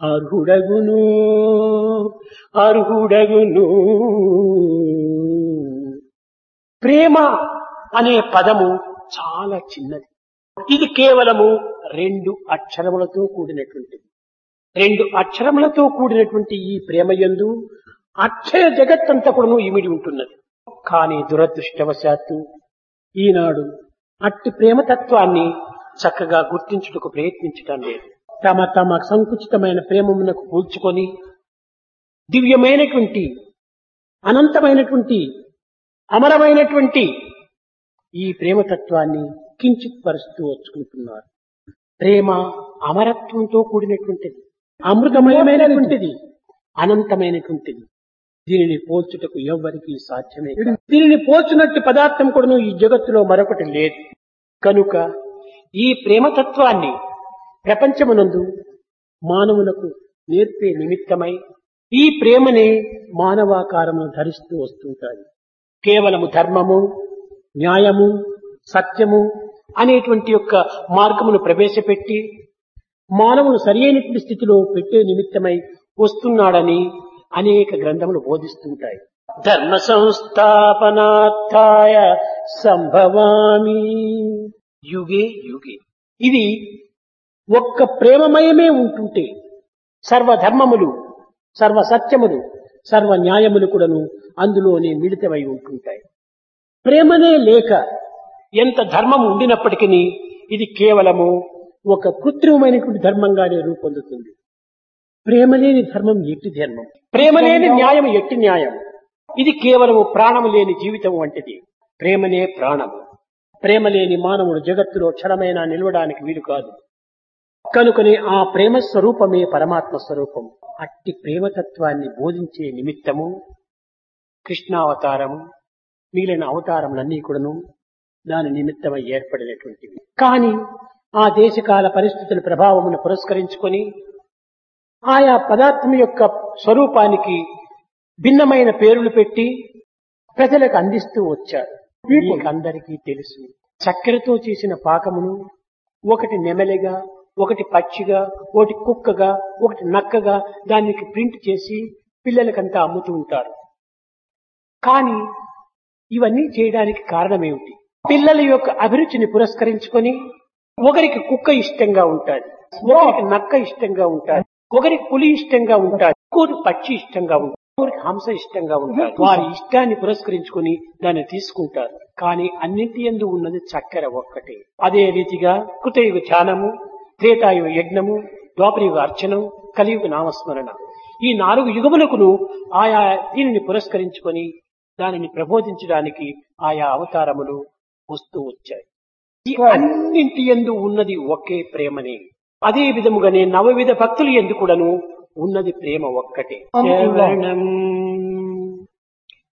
అర్హుడగును అర్హుడగును ప్రేమ అనే పదము చాలా చిన్నది ఇది కేవలము రెండు అక్షరములతో కూడినటువంటిది రెండు అక్షరములతో కూడినటువంటి ఈ ప్రేమయందు అక్షయ జగత్తంతా కూడాను ఇమిడి ఉంటున్నది కానీ దురదృష్టవశాత్తు ఈనాడు అట్టి ప్రేమతత్వాన్ని చక్కగా గుర్తించుటకు ప్రయత్నించటం లేదు తమ తమ సంకుచితమైన ప్రేమమునకు కూల్చుకొని దివ్యమైనటువంటి అనంతమైనటువంటి అమరమైనటువంటి ఈ ప్రేమతత్వాన్ని కించిత్ పరుస్తూ వచ్చుకుంటున్నారు ప్రేమ అమరత్వంతో కూడినటువంటిది అమృతమయమైనటువంటిది అనంతమైనటువంటిది దీనిని పోల్చుటకు ఎవ్వరికీ సాధ్యమే కాదు. దీనిని పోల్చునట్టు పదార్థం కూడాను ఈ జగత్తులో మరొకటి లేదు కనుక ఈ ప్రేమతత్వాన్ని ప్రపంచమునందు మానవులకు నేర్పే నిమిత్తమై ఈ ప్రేమనే మానవాకారము ధరిస్తూ వస్తుంటాయి కేవలము ధర్మము న్యాయము సత్యము అనేటువంటి యొక్క మార్గమును ప్రవేశపెట్టి మానవును సరియైనటువంటి స్థితిలో పెట్టే నిమిత్తమై వస్తున్నాడని అనేక గ్రంథములు బోధిస్తుంటాయి ధర్మ సంస్థాపనార్థాయ సంభవామి యుగే యుగే ఇది ఒక్క ప్రేమమయమే ఉంటుంటే సర్వధర్మములు సర్వ సత్యములు సర్వ న్యాయములు కూడాను అందులోనే మిళితమై ఉంటుంటాయి ప్రేమనే లేక ఎంత ధర్మం ఉండినప్పటికీ ఇది కేవలము ఒక కృత్రిమమైనటువంటి ధర్మంగానే రూపొందుతుంది ప్రేమ లేని ధర్మం ఎట్టి ధర్మం ప్రేమ లేని న్యాయం ఎట్టి న్యాయం ఇది కేవలము ప్రాణము లేని జీవితం వంటిది ప్రేమనే ప్రాణము ప్రేమ లేని మానవుడు జగత్తులో క్షణమైనా నిలవడానికి వీలు కాదు కనుకనే ఆ ప్రేమ స్వరూపమే పరమాత్మ స్వరూపం అట్టి ప్రేమతత్వాన్ని బోధించే నిమిత్తము కృష్ణావతారము మిగిలిన అవతారములన్నీ కూడాను దాని నిమిత్తమై ఏర్పడినటువంటివి కానీ ఆ దేశకాల పరిస్థితుల ప్రభావమును పురస్కరించుకొని ఆయా పదార్థం యొక్క స్వరూపానికి భిన్నమైన పేర్లు పెట్టి ప్రజలకు అందిస్తూ వచ్చారు అందరికీ తెలుసు చక్కెరతో చేసిన పాకమును ఒకటి నెమలిగా ఒకటి పక్షిగా ఒకటి కుక్కగా ఒకటి నక్కగా దానికి ప్రింట్ చేసి పిల్లలకంతా అమ్ముతూ ఉంటారు కానీ ఇవన్నీ చేయడానికి కారణమేమిటి పిల్లల యొక్క అభిరుచిని పురస్కరించుకొని ఒకరికి కుక్క ఇష్టంగా ఉంటాది ఒకరికి నక్క ఇష్టంగా ఉంటాది ఒకరికి పులి ఇష్టంగా ఉంటాది ఇంకోరికి పక్షి ఇష్టంగా ఉంటుంది ఇంకోరికి హంస ఇష్టంగా ఉంటారు వారి ఇష్టాన్ని పురస్కరించుకొని దాన్ని తీసుకుంటారు కానీ అన్నింటి ఎందు ఉన్నది చక్కెర ఒక్కటే అదే రీతిగా కృతయుగ ధ్యానము త్రేతాయుగ యజ్ఞము ద్వాపరయుగ అర్చనం కలియుగ నామస్మరణ ఈ నాలుగు యుగములకును ఆయా దీనిని పురస్కరించుకొని దానిని ప్రబోధించడానికి ఆయా అవతారములు వస్తూ వచ్చాయి ఈ అన్నింటి ఎందు ఉన్నది ఒకే ప్రేమనే అదే విధముగానే నవవిధ భక్తులు ఎందు కూడాను ఉన్నది ప్రేమ ఒక్కటే శ్రవణం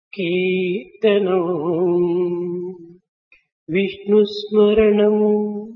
కీర్తనం విష్ణు స్మరణం